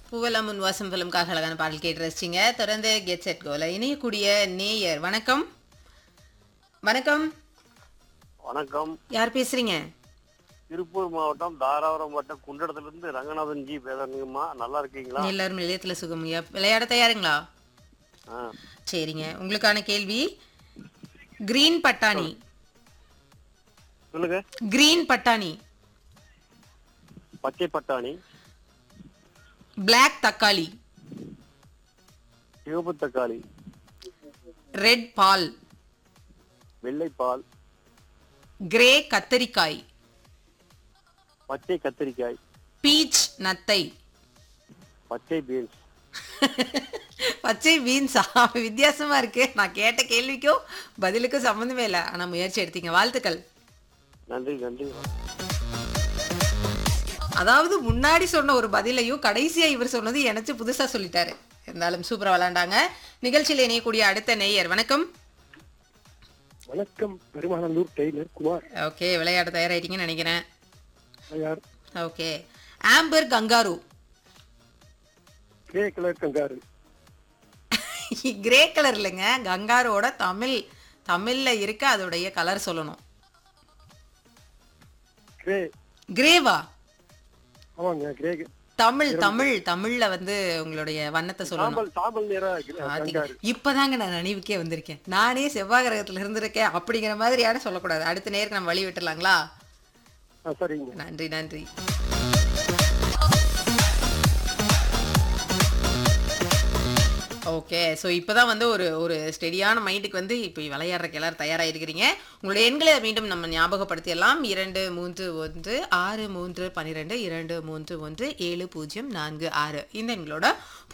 பூவெல்லாம் முன் வாசம் பிலும்காக அழகான பாடல் கேட்டு ரசிச்சிங்க தொடர்ந்து கெட் செட் கோல இணையக்கூடிய நேயர் வணக்கம் வணக்கம் வணக்கம் யார் பேசுறீங்க திருப்பூர் மாவட்டம் தாராபுரம் வட்டம் குண்டடத்துல இருந்து ரங்கநாதன் ஜி பேசுறீங்கம்மா நல்லா இருக்கீங்களா எல்லாரும் நிலையத்துல சுகமியா விளையாட தயாருங்களா ஆ, சரிங்க உங்களுக்கான கேள்வி கிரீன் பட்டாணி சொல்லுங்க கிரீன் பட்டாணி பச்சை பட்டாணி Black தக்காளி சிவப்பு தக்காளி ரெட் பால் வெள்ளைப்பால் கிரே கத்தரிக்காய் பச்சை கத்திரிக்காய் பீச் நத்தை பச்சை பீன்ஸ் பச்சை பீன்ஸா வித்தியாசமா இருக்கு நான் கேட்ட கேள்விக்கும் பதிலுக்கும் சம்மந்தமே இல்லை ஆனா முயற்சி எடுத்தீங்க வாழ்த்துக்கள் நன்றி நன்றி அதாவது முன்னாடி சொன்ன ஒரு பதிலையும் கடைசியா இவர் சொன்னது எனக்கு புதுசா சொல்லிட்டாரு இருந்தாலும் சூப்பரா விளையாண்டாங்க நிகழ்ச்சியில் இணையக்கூடிய அடுத்த நேயர் வணக்கம் வணக்கம் பெருமாநல்லூர் டெய்லர் குமார் ஓகே விளையாட தயாராயிட்டீங்கன்னு நினைக்கிறேன் யார் okay amber kangaroo grey colour kangaroo grey colour இல்லைங்க கங்காரோட தமிழ் தமிழ்ல இருக்க அதோடைய கலர் சொல்லணும் கிரே கிரேவா ஆமாங்க கிரே தமிழ் தமிழ் தமிழ்ல வந்து உங்களுடைய வண்ணத்தை சொல்லணும் சாம்பல் சாம்பல் நிற கிரே- பாத்தீங்க. கங்காரு இப்பதாங்க நான் நினைவுக்கே வந்திருக்கேன் நானே செவ்வாய் கிரகத்துல இருந்திருக்கேன் அப்படிங்கிற மாதிரி யாரும் சொல்லக்கூடாது அடுத்த நேருக்கு நம்ம வழி விட்டுலாங்களா ஆ, சரிங்க நன்றி நன்றி ஓகே ஸோ இப்போதான் வந்து ஒரு ஒரு ஸ்டெடியான மைண்டுக்கு வந்து இப்போ விளையாடுறக்கு எல்லாரும் தயாராக இருக்கிறீங்க உங்களுடைய எண்களை மீண்டும் நம்ம ஞாபகப்படுத்திடலாம் இரண்டு மூன்று ஒன்று ஆறு மூன்று பன்னிரெண்டு இரண்டு மூன்று ஒன்று ஏழு பூஜ்ஜியம் நான்கு ஆறு இந்த எண்களோட